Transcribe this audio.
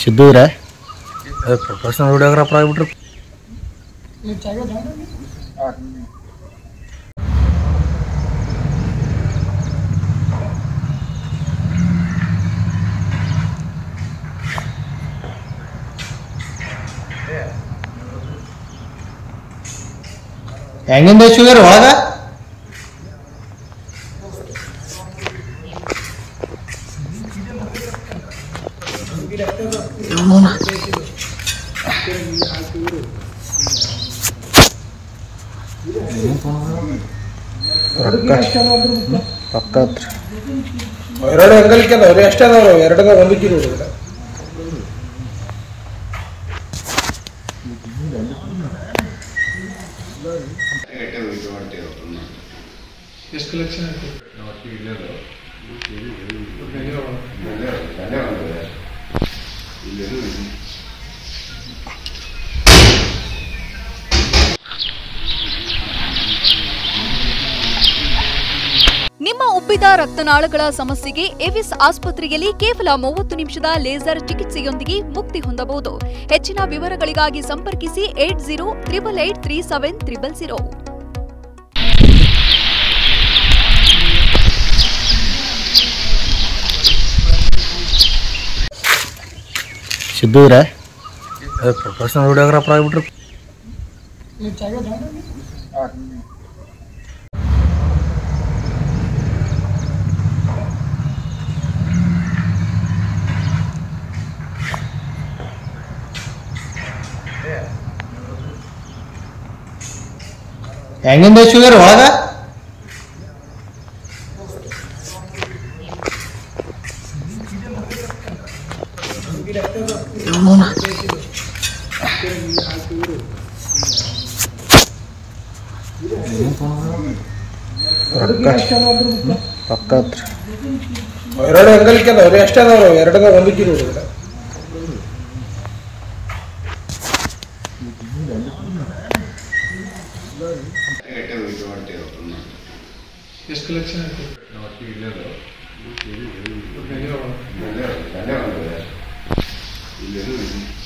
ಸಿದ್ದೂರ professional videographer ಆಗಿಬಿಟ್ರಿ ಹೆಂಗಿಂದ sugar ಒಳಗ ರೊಕ್ಕ ರೊಕ್ಕ ಹತ್ರ ಎರಡು ಅಂಗಲ್ಕೆ ಅದಾವ್ರಿ ಅಷ್ಟೇ ಅದಾವ್ರಿ ಎರಡದ ಒಂದು ಕಿಲೋ ಹುಡುಗರ ಎಷ್ಟು ಕಲೆಕ್ಷನ್ ನಿಮ್ಮ ಉಬ್ಬಿದ ರಕ್ತನಾಳಗಳ ಸಮಸ್ಯೆಗೆ ಎವಿಸ್ ಆಸ್ಪತ್ರೆಯಲ್ಲಿ ಕೇವಲ ಮೂವತ್ತು ನಿಮಿಷದ ಲೇಸರ್ ಚಿಕಿತ್ಸೆಯೊಂದಿಗೆ ಮುಕ್ತಿ ಹೊಂದಬಹುದು ಹೆಚ್ಚಿನ ವಿವರಗಳಿಗಾಗಿ ಸಂಪರ್ಕಿಸಿ eight zero triple eight three seven triple zero ಸಿದ್ದೂರ ಪ್ರೊಫೆಷನಲ್ ವಿಡಿಯೋಗ್ರಾಫರ್ ಆಗಿಬಿಟ್ರಿ ಹೆಂಗಿಂದ ಶುಗರ್ ಒಳಗ ರೊಕ್ಕ ರೊಕ್ಕ ಹತ್ರ ಎರಡು ಅಂಗಲ್ಕೆ ಅದಾವ್ರಿ ಅಷ್ಟೇ ಅದಾವ್ರಿ ಎರಡದ ಒಂದು ಕಿಲೋ ಹುಡುಗರ ಎಷ್ಟು ಕಲೆಕ್ಷನ್ ಇಲ್ಲಿ